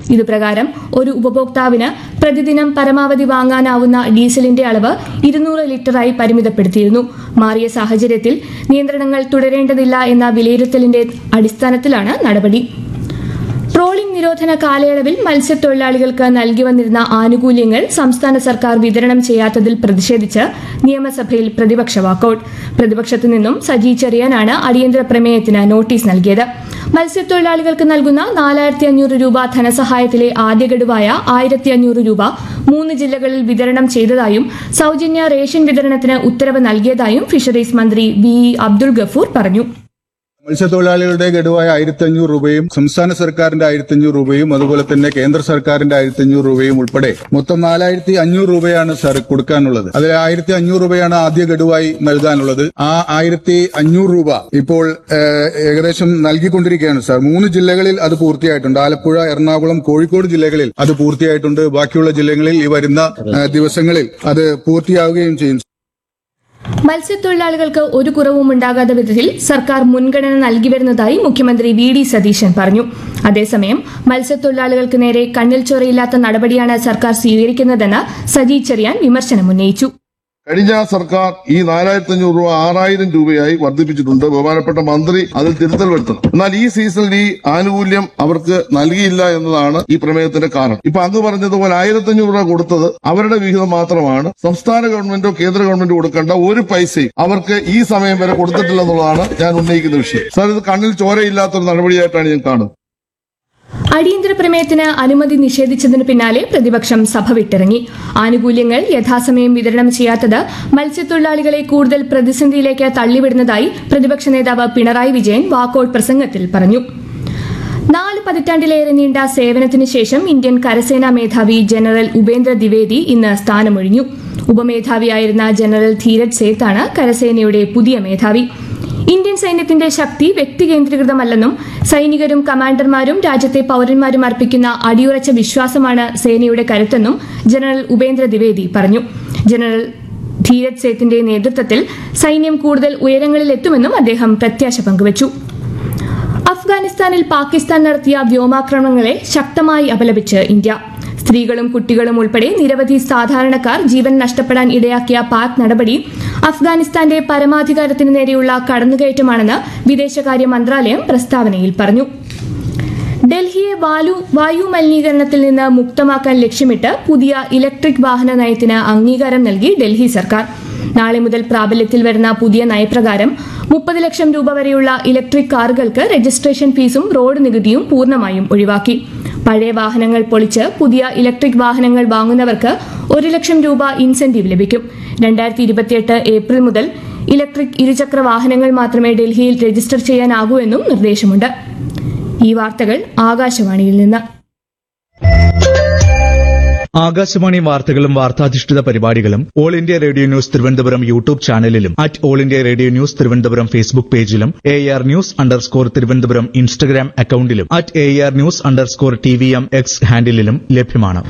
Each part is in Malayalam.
ഇതുപ്രകാരം ഒരു ഉപഭോക്താവിന് പ്രതിദിനം പരമാവധി വാങ്ങാനാവുന്ന ഡീസലിന്റെ അളവ് ഇരുന്നൂറ് ലിറ്ററായി പരിമിതപ്പെടുത്തിയിരുന്നു മാറിയ സാഹചര്യത്തിൽ നിയന്ത്രണങ്ങൾ തുടരേണ്ടതില്ല എന്ന വിലയിരുത്തലിന്റെ അടിസ്ഥാനത്തിലാണ് നടപടി ട്രോളിംഗ് നിരോധന കാലയളവിൽ മത്സ്യത്തൊഴിലാളികൾക്ക് നൽകി വന്നിരുന്ന ആനുകൂല്യങ്ങൾ സംസ്ഥാന സർക്കാർ വിതരണം ചെയ്യാത്തതിൽ പ്രതിഷേധിച്ച് നിയമസഭയിൽ പ്രതിപക്ഷ വാക്കൌട്ട് പ്രതിപക്ഷത്തു നിന്നും സജി ചെറിയാനാണ് അടിയന്തര പ്രമേയത്തിന് നോട്ടീസ് നൽകിയത് മത്സ്യത്തൊഴിലാളികൾക്ക് നൽകുന്ന നാലായിരത്തി അഞ്ഞൂറ് രൂപ ധനസഹായത്തിലെ ആദ്യ ഗഡുവായ ആയിരത്തി അഞ്ഞൂറ് രൂപ മൂന്ന് ജില്ലകളിൽ വിതരണം ചെയ്തതായും സൌജന്യ റേഷൻ വിതരണത്തിന് ഉത്തരവ് നൽകിയതായും ഫിഷറീസ് മന്ത്രി വി ഇ അബ്ദുൾ ഗഫൂർ പറഞ്ഞു മത്സ്യത്തൊഴിലാളികളുടെ ഗഡുവായ ആയിരത്തി അഞ്ഞൂറ് രൂപയും സംസ്ഥാന സർക്കാരിന്റെ ആയിരത്തി അഞ്ഞൂറ് രൂപയും അതുപോലെ തന്നെ കേന്ദ്ര സർക്കാരിന്റെ ആയിരത്തി അഞ്ഞൂറ് രൂപയും ഉൾപ്പെടെ മൊത്തം നാലായിരത്തി അഞ്ഞൂറ് രൂപയാണ് സാർ കൊടുക്കാനുള്ളത് അതിൽ ആയിരത്തി അഞ്ഞൂറ് രൂപയാണ് ആദ്യ ഗഡുവായി നൽകാനുള്ളത് ആ ആയിരത്തി അഞ്ഞൂറ് രൂപ ഇപ്പോൾ ഏഹ്, ഏകദേശം നൽകിക്കൊണ്ടിരിക്കുകയാണ് സാർ മൂന്ന് ജില്ലകളിൽ അത് പൂർത്തിയായിട്ടുണ്ട് ആലപ്പുഴ എറണാകുളം കോഴിക്കോട് ജില്ലകളിൽ അത് പൂർത്തിയായിട്ടുണ്ട് ബാക്കിയുള്ള ജില്ലകളിൽ ഈ വരുന്ന ഏഹ്, ദിവസങ്ങളിൽ അത് പൂർത്തിയാവുകയും ചെയ്യും മത്സ്യത്തൊഴിലാളികൾക്ക് ഒരു കുറവും ഉണ്ടാകാത്ത വിധത്തിൽ സർക്കാർ മുൻഗണന നൽകി വരുന്നതായി മുഖ്യമന്ത്രി വി ഡി സതീശൻ പറഞ്ഞു അതേസമയം മത്സ്യത്തൊഴിലാളികൾക്ക് നേരെ കണ്ണിൽ ചൊറയില്ലാത്ത നടപടിയാണ് സർക്കാർ സ്വീകരിക്കുന്നതെന്ന് സജി ചെറിയാൻ വിമർശനമുന്നയിച്ചു കഴിഞ്ഞ സർക്കാർ ഈ നാലായിരത്തി അഞ്ഞൂറ് രൂപ ആറായിരം രൂപയായി വർദ്ധിപ്പിച്ചിട്ടുണ്ട് ബഹുമാനപ്പെട്ട മന്ത്രി അതിൽ തിരുത്തൽ വരുത്തണം എന്നാൽ ഈ സീസണിൽ ഈ ആനുകൂല്യം അവർക്ക് നൽകിയില്ല എന്നതാണ് ഈ പ്രമേയത്തിന്റെ കാരണം ഇപ്പൊ അങ്ങ് പറഞ്ഞതുപോലെ ആയിരത്തി അഞ്ഞൂറ് രൂപ കൊടുത്തത് അവരുടെ വിഹിതം മാത്രമാണ് സംസ്ഥാന ഗവൺമെന്റോ കേന്ദ്ര ഗവൺമെന്റോ കൊടുക്കേണ്ട ഒരു പൈസയും അവർക്ക് ഈ സമയം വരെ കൊടുത്തിട്ടില്ല എന്നുള്ളതാണ് ഞാൻ ഉന്നയിക്കുന്ന വിഷയം സാർ ഇത് കണ്ണിൽ ചോരയില്ലാത്തൊരു നടപടിയായിട്ടാണ് ഞാൻ കാണുന്നത് അടിയന്തര പ്രമേയത്തിന് അനുമതി നിഷേധിച്ചതിന് പിന്നാലെ പ്രതിപക്ഷം സഭ വിട്ടിറങ്ങി ആനുകൂല്യങ്ങൾ യഥാസമയം വിതരണം ചെയ്യാത്തത് മത്സ്യത്തൊഴിലാളികളെ കൂടുതൽ പ്രതിസന്ധിയിലേക്ക് തള്ളിവിടുന്നതായി പ്രതിപക്ഷ നേതാവ് പിണറായി വിജയൻ വാക്കൌട്ട് പ്രസംഗത്തിൽ പറഞ്ഞു നാല് പതിറ്റാണ്ടിലേറെ നീണ്ട സേവനത്തിന് ശേഷം ഇന്ത്യൻ കരസേനാ മേധാവി ജനറൽ ഉപേന്ദ്ര ദ്വിവേദി ഇന്ന് സ്ഥാനമൊഴിഞ്ഞു ഉപമേധാവിയായിരുന്ന ജനറൽ ധീരജ് സേത്താണ് കരസേനയുടെ പുതിയ മേധാവി ഇന്ത്യൻ സൈന്യത്തിന്റെ ശക്തി വ്യക്തികേന്ദ്രീകൃതമല്ലെന്നും സൈനികരും കമാൻഡർമാരും രാജ്യത്തെ പൌരന്മാരും അർപ്പിക്കുന്ന അടിയുറച്ച വിശ്വാസമാണ് സേനയുടെ കരുത്തെന്നും ജനറൽ ഉപേന്ദ്ര ദ്വിവേദി പറഞ്ഞു ജനറൽ ധീരജ് സേത്തിന്റെ നേതൃത്വത്തിൽ സൈന്യം കൂടുതൽ ഉയരങ്ങളിലെത്തുമെന്നും അദ്ദേഹം പ്രത്യാശ പങ്കുവച്ചു അഫ്ഗാനിസ്ഥാനിൽ പാകിസ്ഥാൻ നടത്തിയ വ്യോമാക്രമണങ്ങളെ ശക്തമായി അപലപിച്ച് ഇന്ത്യ സ്ത്രീകളും കുട്ടികളും ഉൾപ്പെടെ നിരവധി സാധാരണക്കാർ ജീവൻ നഷ്ടപ്പെടാൻ ഇടയാക്കിയ പാക് നടപടി അഫ്ഗാനിസ്ഥാന്റെ പരമാധികാരത്തിന് നേരെയുള്ള കടന്നുകയറ്റമാണെന്ന് വിദേശകാര്യ മന്ത്രാലയം പ്രസ്താവനയിൽ പറഞ്ഞു ഡൽഹിയെ വായു വായു മലിനീകരണത്തിൽ നിന്ന് മുക്തമാക്കാൻ ലക്ഷ്യമിട്ട് പുതിയ ഇലക്ട്രിക് വാഹന നയത്തിന് അംഗീകാരം നൽകി ഡൽഹി സർക്കാർ നാളെ മുതൽ പ്രാബല്യത്തിൽ വരുന്ന പുതിയ നയപ്രകാരം മുപ്പത് ലക്ഷം രൂപ വരെയുള്ള ഇലക്ട്രിക് കാറുകൾക്ക് രജിസ്ട്രേഷൻ ഫീസും റോഡ് നികുതിയും പൂർണ്ണമായും ഒഴിവാക്കി പഴയ വാഹനങ്ങൾ പൊളിച്ച് പുതിയ ഇലക്ട്രിക് വാഹനങ്ങൾ വാങ്ങുന്നവർക്ക് ഒരു ലക്ഷം രൂപ ഇൻസെന്റീവ് ലഭിക്കും രണ്ടായിരത്തി ഇരുപത്തിയെട്ട് ഏപ്രിൽ മുതൽ ഇലക്ട്രിക് ഇരുചക്ര വാഹനങ്ങൾ മാത്രമേ ഡൽഹിയിൽ രജിസ്റ്റർ ചെയ്യാനാകൂ എന്നും നിർദ്ദേശമുണ്ട് ഈ വാർത്തകൾ ആകാശവാണിയിൽ നിന്ന് ആകാശവാണി വാർത്തകളും വാർത്താധിഷ്ഠിത പരിപാടികളും all India radio news Thiruvananthapuram YouTube ചാനലിലും at all India radio news Thiruvananthapuram Facebook പേജിലും A R news underscore Thiruvananthapuram Instagram അക്കൌണ്ടിലും at A R news underscore T V M X ഹാൻഡിലും ലഭ്യമാണ്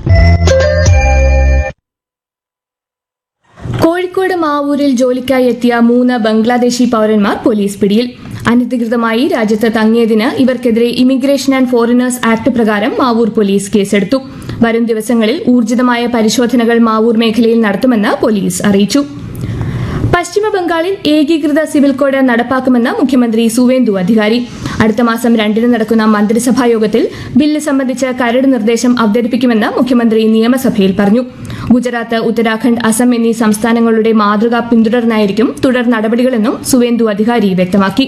കോഴിക്കോട് മാവൂരിൽ ജോലിക്കായി എത്തിയ മൂന്ന് ബംഗ്ലാദേശി പൌരന്മാർ പോലീസ് പിടിയിൽ അനധികൃതമായി രാജ്യത്ത് തങ്ങിയതിന് ഇവർക്കെതിരെ ഇമിഗ്രേഷൻ ആൻഡ് ഫോറിനേഴ്സ് ആക്ട് പ്രകാരം മാവൂർ പോലീസ് കേസെടുത്തു വരും ദിവസങ്ങളിൽ ഊർജിതമായ പരിശോധനകൾ മാവൂർ മേഖലയിൽ നടത്തുമെന്ന് പോലീസ് അറിയിച്ചു പശ്ചിമ ബംഗാളിൽ ഏകീകൃത സിവിൽ കോഡ് നടപ്പാക്കുമെന്ന് മുഖ്യമന്ത്രി സുവേന്ദു അധികാരി അടുത്ത മാസം രണ്ടിന് നടക്കുന്ന മന്ത്രിസഭാ യോഗത്തിൽ ബില്ല് സംബന്ധിച്ച് കരട് നിർദ്ദേശം അവതരിപ്പിക്കുമെന്ന് മുഖ്യമന്ത്രി നിയമസഭയിൽ പറഞ്ഞു ഗുജറാത്ത് ഉത്തരാഖണ്ഡ് അസം എന്നീ സംസ്ഥാനങ്ങളുടെ മാതൃക പിന്തുടർന്നായിരിക്കും തുടർ നടപടികളെന്നും സുവേന്ദു അധികാരി വ്യക്തമാക്കി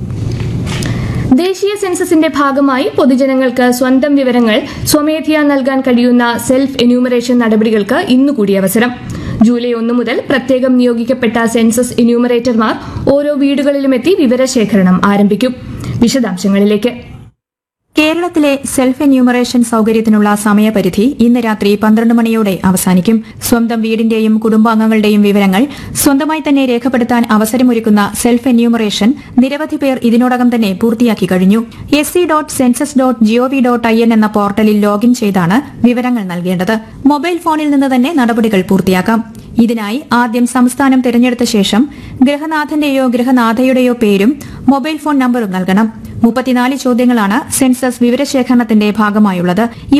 ദേശീയ സെൻസസിന്റെ ഭാഗമായി പൊതുജനങ്ങൾക്ക് സ്വന്തം വിവരങ്ങൾ സ്വമേധയാ നൽകാൻ കഴിയുന്ന സെൽഫ് എന്യൂമറേഷൻ നടപടികൾക്ക് ഇന്നുകൂടി അവസരം ജൂലൈ ഒന്ന് മുതൽ പ്രത്യേകം നിയോഗിക്കപ്പെട്ട സെൻസസ് എന്യൂമറേറ്റർമാർ ഓരോ വീടുകളിലുമെത്തി വിവരശേഖരണം ആരംഭിക്കും വിശദാംശങ്ങളിലേക്ക് കേരളത്തിലെ സെൽഫ് എന്യൂമറേഷൻ സൌകര്യത്തിനുള്ള സമയപരിധി ഇന്ന് രാത്രി പന്ത്രണ്ട് മണിയോടെ അവസാനിക്കും സ്വന്തം വീടിന്റെയും കുടുംബാംഗങ്ങളുടെയും വിവരങ്ങൾ സ്വന്തമായി തന്നെ രേഖപ്പെടുത്താൻ അവസരമൊരുക്കുന്ന സെൽഫ് എന്യൂമറേഷൻ നിരവധി പേർ ഇതിനോടകം തന്നെ പൂർത്തിയാക്കി കഴിഞ്ഞു S C dot census dot GOV dot I N എന്ന പോർട്ടലിൽ ലോഗിൻ ചെയ്താണ് വിവരങ്ങൾ നൽകേണ്ടത് മൊബൈൽ ഫോണിൽ നിന്ന് തന്നെ നടപടികൾ പൂർത്തിയാക്കാം ഇതിനായി ആദ്യം സംസ്ഥാനം തിരഞ്ഞെടുത്ത ശേഷം ഗൃഹനാഥന്റെയോ ഗൃഹനാഥയുടെയോ പേരും മൊബൈൽ ഫോൺ നമ്പറും നൽകണം മുപ്പത്തിനാല് ചോദ്യങ്ങളാണ് സെൻസസ് വിവരശേഖരണത്തിന്റെ ഭാഗമായുള്ളത്